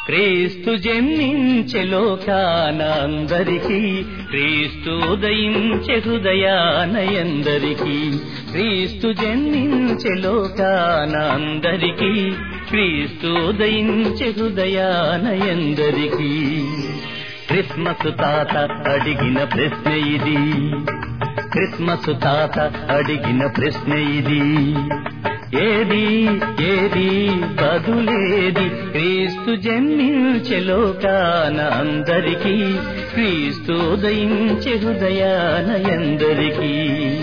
క్రీస్తు జన్మించే లోకాన అందరికీ క్రీస్తు ఉదయించే హృదయాన ఎందరికీ క్రీస్తు జన్మించే లోకాన అందరికీ క్రీస్తు ఉదయించే హృదయాన ఎందరికీ క్రిస్మస్ తాత అడిగిన ప్రశ్న ఇది క్రిస్మస్ తాత అడిగిన ప్రశ్న ఇది ఏది ఏది బదులేది క్రీస్తు జన్మించే లోకాన అందరికీ క్రీస్తు ఉదయించే హృదయాన ఎందరికీ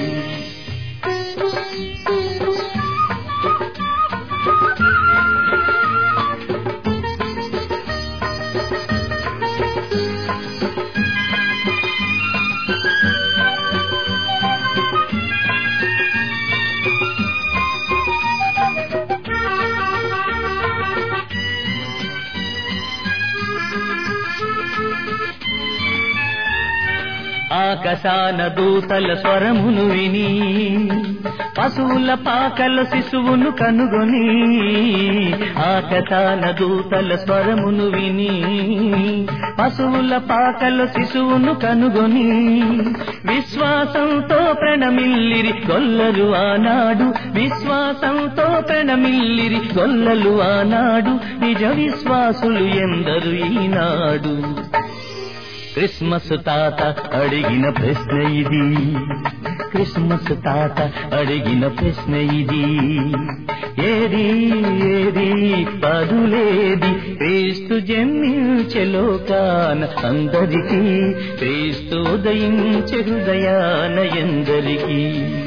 ఆకాశాన దూతల స్వరమును విని పశువుల పాకల శిశువును కనుగొని ఆకాశాన దూతల స్వరమును విని పశువుల పాకల శిశువును కనుగొని విశ్వాసంతో ప్రణమిల్లిరి గొల్లలు ఆనాడు విశ్వాసంతో ప్రణమిల్లిరి గొల్లలు ఆనాడు నిజ విశ్వాసులు ఎందరు ఈనాడు క్రిస్మస్ తాత అడిగిన ప్రశ్న ఇది క్రిస్మస్ తాత అడిగిన ప్రశ్న ఇది ఏది ఏది పదులేది క్రీస్తు జన్మించే లోకాన అందరికీ క్రీస్తు ఉదయించే హృదయాన ఎందరికీ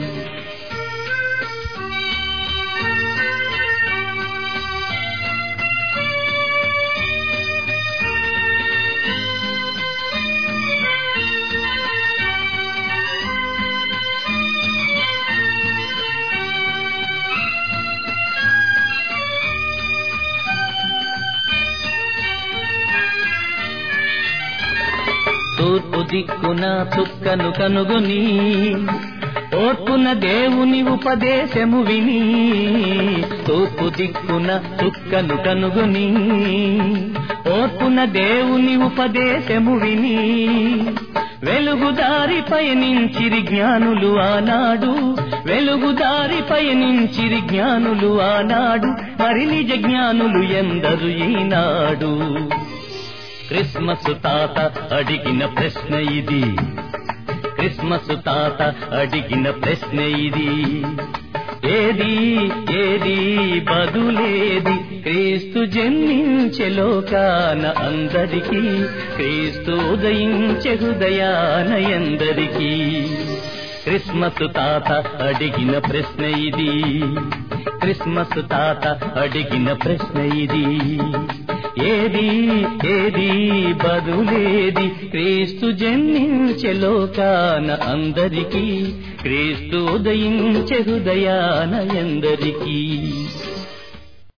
తూర్పు దిక్కున చుక్కను కనుగొని ఓర్పున దేవుని ఉపదేశము విని తూర్పు దిక్కున చుక్కను కనుగొని ఓర్పున దేవుని ఉపదేశము విని వెలుగుదారి పయనించిరి జ్ఞానులు ఆనాడు వెలుగుదారి పయనించిరి జ్ఞానులు ఆనాడు మరి నిజ జ్ఞానులు ఎందరు ఈనాడు క్రిస్మస్ తాత అడిగిన ప్రశ్న ఇది క్రిస్మస్ తాత అడిగిన ప్రశ్న ఇది ఏది ఏది బదులేది క్రీస్తు జన్మించే లోకాన అందరికీ క్రీస్తు ఉదయించే హృదయాన ఎందరికీ క్రిస్మస్ తాత అడిగిన ప్రశ్న ఇది క్రిస్మస్ తాత అడిగిన ప్రశ్న ఇది ఏది ఏది బదులేది క్రీస్తు జన్మించే లోకాన అందరికీ క్రీస్తు ఉదయించే హృదయాన ఎందరికీ